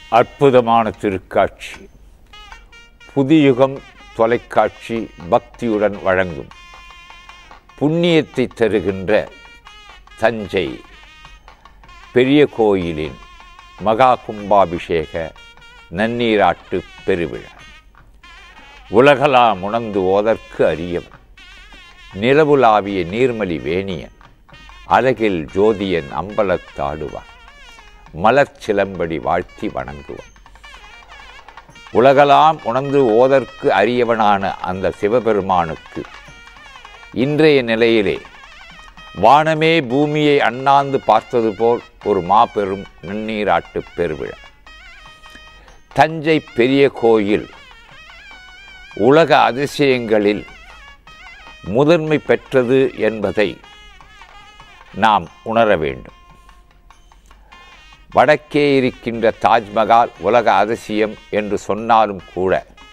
அற்புதமான திருக்காட்சி புதியுகம் தொலைக்காட்சி பக்தியுடன் வழங்கும் புண்ணியத்தை தருகின்ற தஞ்சை பெரிய கோயிலின் மகா கும்பாபிஷேக நன்னீராட்டு பெருவிழா உலகலாம் உணர்ந்து ஓதற்கு அரியவன் நிலவுலாவிய நீர்மலி வேணியன் அழகில் ஜோதியன் அம்பலத்தாடுவான் மலர் சிலம்படி வாழ்த்தி வணங்குவான் உலகலாம் உணர்ந்து ஓதற்கு அரியவனான அந்த சிவபெருமானுக்கு இன்றைய நிலையிலே வானமே பூமியை அண்ணாந்து பார்த்தது போல் ஒரு மாபெரும் நன்னீராட்டு பெருவிழா தஞ்சை பெரிய கோயில் உலக அதிசயங்களில் முதன்மை பெற்றது என்பதை நாம் உணர வேண்டும் வடக்கே இருக்கின்ற தாஜ்மஹால் உலக அதிசயம் என்று சொன்னாலும் கூட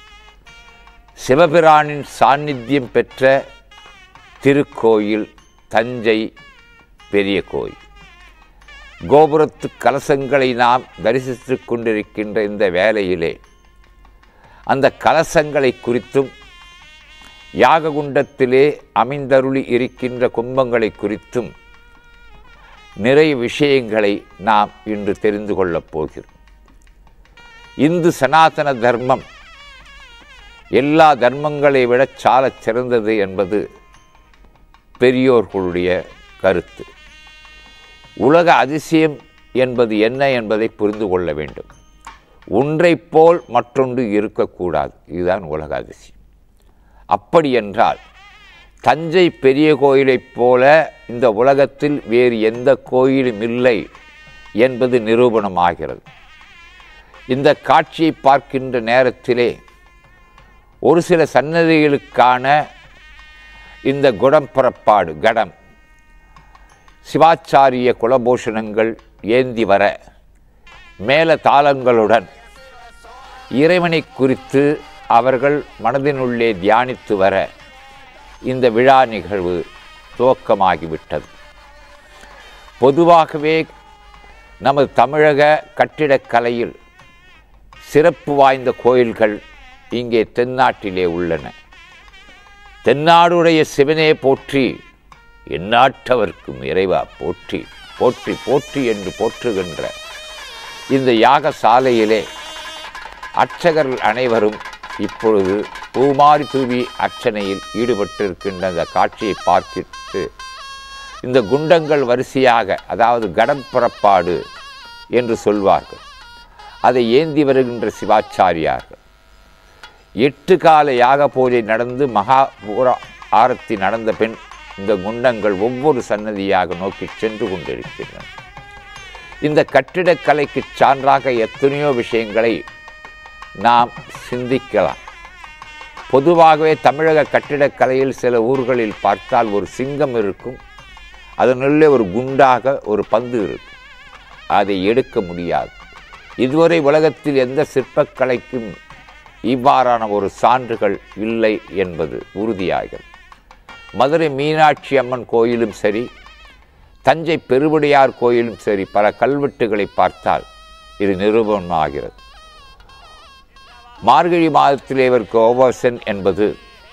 சிவபிரானின் சாநித்தியம் பெற்ற திருக்கோயில் தஞ்சை பெரிய கோயில் கோபுரத்து கலசங்களை நாம் தரிசித்து கொண்டிருக்கின்ற இந்த வேளையிலே அந்த கலசங்களை குறித்தும் யாககுண்டத்திலே அமைந்தருளி இருக்கின்ற கும்பங்களை குறித்தும் நிறைய விஷயங்களை நாம் இன்று தெரிந்து கொள்ளப் போகிறோம் இந்து சனாதன தர்மம் எல்லா தர்மங்களை விட சாலச் சிறந்தது என்பது பெரியோர்களுடைய கருத்து உலக அதிசயம் என்பது என்ன என்பதை புரிந்து கொள்ள வேண்டும் ஒன்றைப் போல் மற்றொன்று இருக்கக்கூடாது இதுதான் உலக அதிசயம் அப்படி என்றால் தஞ்சை பெரிய கோயிலைப் போல இந்த உலகத்தில் வேறு எந்த கோயிலும் இல்லை என்பது நிரூபணமாகிறது இந்த காட்சியை பார்க்கின்ற நேரத்திலே ஒரு சில சன்னதிகளுக்கான இந்த குடம் புறப்பாடு கடம் சிவாச்சாரிய குலபூஷணங்கள் ஏந்தி வர மேல தாளங்களுடன் இறைவனை குறித்து அவர்கள் மனதினுள்ளே தியானித்து வர இந்த விழா நிகழ்வு துவக்கமாகிவிட்டது பொதுவாகவே நமது தமிழக கட்டிடக்கலையில் சிறப்பு வாய்ந்த கோயில்கள் இங்கே தென்னாட்டிலே உள்ளன தென்னாடுடைய சிவனே போற்றி எந்நாட்டவர்க்கும் இறைவா போற்றி போற்றி போற்றி என்று போற்றுகின்ற இந்த யாகசாலையிலே அர்ச்சகர்கள் அனைவரும் இப்பொழுது பூமாரி தூவி அர்ச்சனையில் ஈடுபட்டிருக்கின்ற அந்த காட்சியை பார்க்கிட்டு இந்த குண்டங்கள் வரிசையாக அதாவது கடம் புறப்பாடு என்று சொல்வார்கள் அதை ஏந்தி வருகின்ற சிவாச்சாரியார்கள் எட்டு கால யாக பூஜை நடந்து மகா பூர ஆரத்தி நடந்த பின் இந்த குண்டங்கள் ஒவ்வொரு சன்னதியாக நோக்கி சென்று கொண்டிருக்கின்றன இந்த கட்டிடக்கலைக்கு சான்றாக எத்தனையோ விஷயங்களை நாம் சிந்திக்கலாம் பொதுவாகவே தமிழக கட்டிடக்கலையில் சில ஊர்களில் பார்த்தால் ஒரு சிங்கம் இருக்கும் அதனுள்ளே ஒரு குண்டாக ஒரு பந்து இருக்கும் அதை எடுக்க முடியாது இதுவரை உலகத்தில் எந்த சிற்பக்கலைக்கும் இவ்வாறான ஒரு சான்றுகள் இல்லை என்பது உறுதியாகிறது மதுரை மீனாட்சி அம்மன் கோயிலும் சரி தஞ்சை பெருவுடையார் கோயிலும் சரி பல கல்வெட்டுகளை பார்த்தால் இது நிரூபணமாகிறது மார்கழி மாதத்திலே இவருக்கு ஓவர்சன் என்பது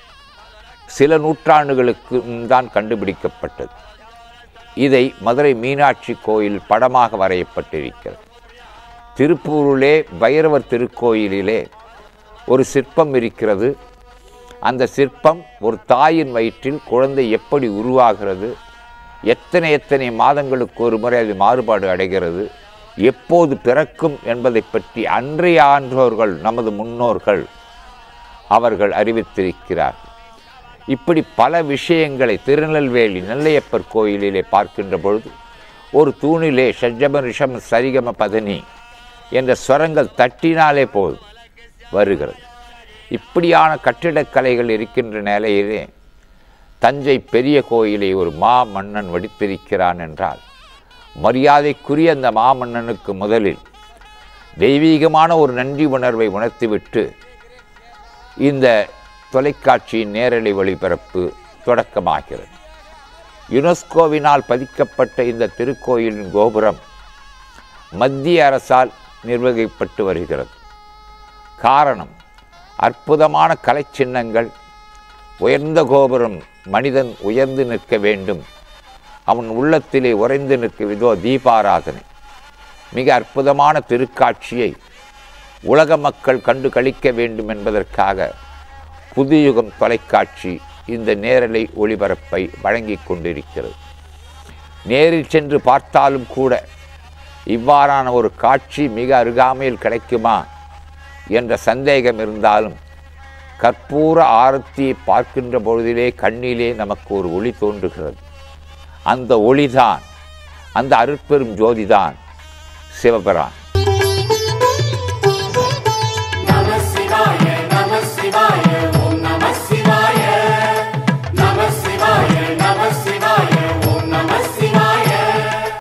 சில நூற்றாண்டுகளுக்கு தான் கண்டுபிடிக்கப்பட்டது இதை மதுரை மீனாட்சி கோயில் படமாக வரையப்பட்டிருக்கிறது திருப்பூரிலே பைரவர் திருக்கோயிலிலே ஒரு சிற்பம் இருக்கிறது அந்த சிற்பம் ஒரு தாயின் வயிற்றில் குழந்தை எப்படி உருவாகிறது எத்தனை எத்தனை மாதங்களுக்கு ஒரு முறை அது மாறுபாடு அடைகிறது எப்போது பிறக்கும் என்பதை பற்றி அன்றைய ஆன்றோர்கள் நமது முன்னோர்கள் அவர்கள் அறிவித்திருக்கிறார் இப்படி பல விஷயங்களை திருநெல்வேலி நெல்லையப்பர் கோயிலிலே பார்க்கின்ற பொழுது ஒரு தூணிலே ஷஜ்ஜம ரிஷம் சரிகம பதனி என்ற ஸ்வரங்கள் தட்டினாலே போதும் வருகிறது இப்படியான கட்டிடக்கலைகள் இருக்கின்ற நிலையிலே தஞ்சை பெரிய கோயிலை ஒரு மா மன்னன் வடித்திருக்கிறான் என்றால் மரியாதைக்குரிய அந்த மாமன்னனுக்கு முதலில் தெய்வீகமான ஒரு நன்றி உணர்வை உணர்த்திவிட்டு இந்த தொலைக்காட்சியின் நேரலை ஒளிபரப்பு தொடக்கமாகிறது யுனெஸ்கோவினால் பதிக்கப்பட்ட இந்த திருக்கோயிலின் கோபுரம் மத்திய அரசால் நிர்வகிக்கப்பட்டு வருகிறது காரணம் அற்புதமான கலை சின்னங்கள் உயர்ந்த கோபுரம் மனிதன் உயர்ந்து நிற்க வேண்டும் அவன் உள்ளத்திலே உறைந்து நிற்க இதோ தீபாராதனை மிக அற்புதமான திருக்காட்சியை உலக மக்கள் கண்டு கழிக்க வேண்டும் என்பதற்காக புதுயுகம் தொலைக்காட்சி இந்த நேரலை ஒளிபரப்பை வழங்கிக் கொண்டிருக்கிறது நேரில் சென்று பார்த்தாலும் கூட இவ்வாறான ஒரு காட்சி மிக அருகாமையில் கிடைக்குமா என்ற சந்தேகம் இருந்தாலும் கற்பூர ஆரத்தியை பார்க்கின்ற பொழுதிலே கண்ணிலே நமக்கு ஒரு ஒளி தோன்றுகிறது அந்த ஒளிதான் அந்த அருட்பெரும் ஜோதிதான் சிவபிரான்